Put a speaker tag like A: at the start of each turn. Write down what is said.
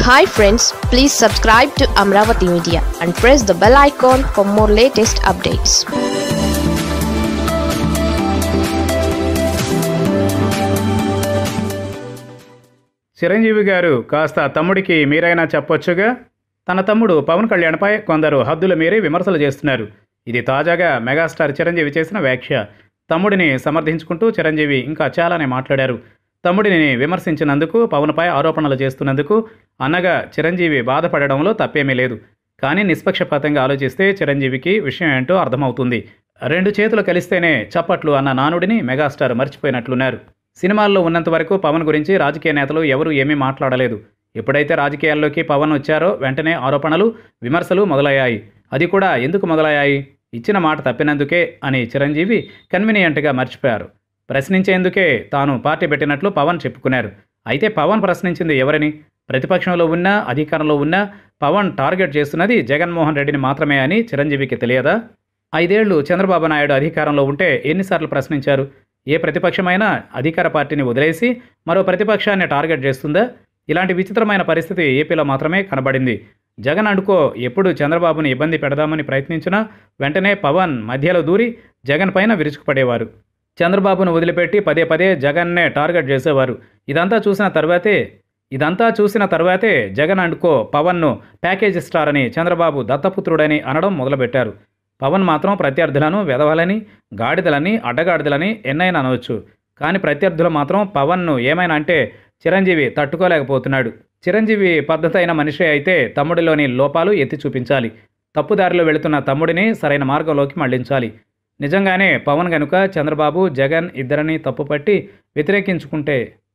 A: hi friends please subscribe to Amaravati media and press the bell icon for more latest updates
B: Chiranjeevi garu కాస్త తమ్ముడికి మీరైనా చెప్పొచ్చుగా తన తమ్ముడు పవన్ కళ్యాణ్పై కొందరు హద్దుల మీరి విమర్శలు చేస్తున్నారు ఇది తాజాగా మెగాస్టార్ చిరంజీవి చేసిన వ్యాఖ్య తమ్ముడిని సమర్థించుకుంటూ చిరంజీవి ఇంకా చాలానే మాట్లాడారు తమ్ముడిని విమర్శించినందుకు పవన్పై ఆరోపణలు చేస్తున్నందుకు అన్నగా చిరంజీవి బాధపడడంలో తప్పేమీ లేదు కానీ నిష్పక్షపాతంగా ఆలోచిస్తే చిరంజీవికి విషయం ఏంటో అర్థమవుతుంది రెండు చేతులు కలిస్తేనే చప్పట్లు అన్న నానుడిని మెగాస్టార్ మర్చిపోయినట్లున్నారు సినిమాల్లో ఉన్నంత వరకు పవన్ గురించి రాజకీయ నేతలు ఎవరూ ఏమీ మాట్లాడలేదు ఎప్పుడైతే రాజకీయాల్లోకి పవన్ వచ్చారో వెంటనే ఆరోపణలు విమర్శలు మొదలయ్యాయి అది కూడా ఎందుకు మొదలయ్యాయి ఇచ్చిన మాట తప్పినందుకే అని చిరంజీవి కన్వీనియంట్గా మర్చిపోయారు ప్రశ్నించేందుకే తాను పార్టీ పెట్టినట్లు పవన్ చెప్పుకున్నారు అయితే పవన్ ప్రశ్నించింది ఎవరిని ప్రతిపక్షంలో ఉన్నా అధికారంలో ఉన్నా పవన్ టార్గెట్ చేస్తున్నది జగన్మోహన్ రెడ్డిని మాత్రమే అని చిరంజీవికి తెలియదా ఐదేళ్లు చంద్రబాబు నాయుడు అధికారంలో ఉంటే ఎన్నిసార్లు ప్రశ్నించారు ఏ ప్రతిపక్షమైనా అధికార పార్టీని వదిలేసి మరో ప్రతిపక్షాన్ని టార్గెట్ చేస్తుందా ఇలాంటి విచిత్రమైన పరిస్థితి ఏపీలో మాత్రమే కనబడింది జగన్ అనుకో ఎప్పుడు చంద్రబాబుని ఇబ్బంది పెడదామని ప్రయత్నించినా వెంటనే పవన్ మధ్యలో దూరి జగన్ పైన విరుచుకుపడేవారు చంద్రబాబును వదిలిపెట్టి పదే పదే జగన్నే టార్గెట్ చేసేవారు ఇదంతా చూసిన తర్వాతే ఇదంతా చూసిన తర్వాతే జగన్ అండుకో పవన్ను ప్యాకేజ్ స్టార్ అని చంద్రబాబు దత్తపుత్రుడని అనడం మొదలుపెట్టారు పవన్ మాత్రం ప్రత్యర్థులను వెదవాలని గాడిదలని అడ్డగాడిదలని ఎన్నైనా అనవచ్చు కానీ ప్రత్యర్థులు మాత్రం పవన్ను ఏమైనా అంటే చిరంజీవి తట్టుకోలేకపోతున్నాడు చిరంజీవి పద్ధతి అయిన మనిషి అయితే తమ్ముడిలోని లోపాలు ఎత్తి చూపించాలి తప్పుదారిలో వెళుతున్న తమ్ముడిని సరైన మార్గంలోకి మళ్లించాలి నిజంగానే పవన్ గనుక చంద్రబాబు జగన్ ఇద్దరిని తప్పుపట్టి వ్యతిరేకించుకుంటే